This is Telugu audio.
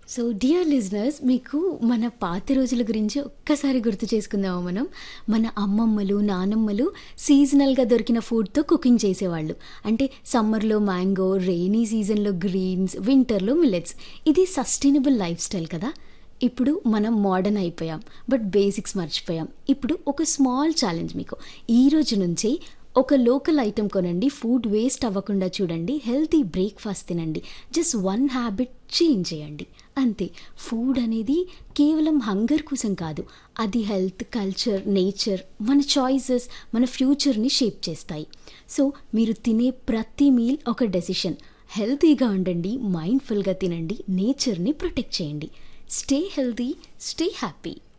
సో డియర్ లిజనర్స్ మీకు మన పాత రోజుల గురించి ఒక్కసారి గుర్తు చేసుకుందామా మనం మన అమ్మమ్మలు నానమ్మలు సీజనల్గా దొరికిన ఫుడ్తో కుకింగ్ చేసేవాళ్ళు అంటే సమ్మర్లో మ్యాంగో రెయినీ సీజన్లో గ్రీన్స్ వింటర్లో మిల్లెట్స్ ఇది సస్టైనబుల్ లైఫ్ స్టైల్ కదా ఇప్పుడు మనం మోడర్న్ అయిపోయాం బట్ బేసిక్స్ మర్చిపోయాం ఇప్పుడు ఒక స్మాల్ ఛాలెంజ్ మీకు ఈ రోజు నుంచే ఒక లోకల్ ఐటెం కొనండి ఫుడ్ వేస్ట్ అవ్వకుండా చూడండి హెల్తీ బ్రేక్ఫాస్ట్ తినండి జస్ట్ వన్ హ్యాబిట్ చేంజ్ చేయండి అంతే ఫుడ్ అనేది కేవలం హంగర్ కోసం కాదు అది హెల్త్ కల్చర్ నేచర్ మన చాయిసెస్ మన ఫ్యూచర్ని షేప్ చేస్తాయి సో మీరు తినే ప్రతి మీల్ ఒక డెసిషన్ హెల్తీగా ఉండండి మైండ్ఫుల్గా తినండి నేచర్ని ప్రొటెక్ట్ చేయండి స్టే హెల్తీ స్టే హ్యాపీ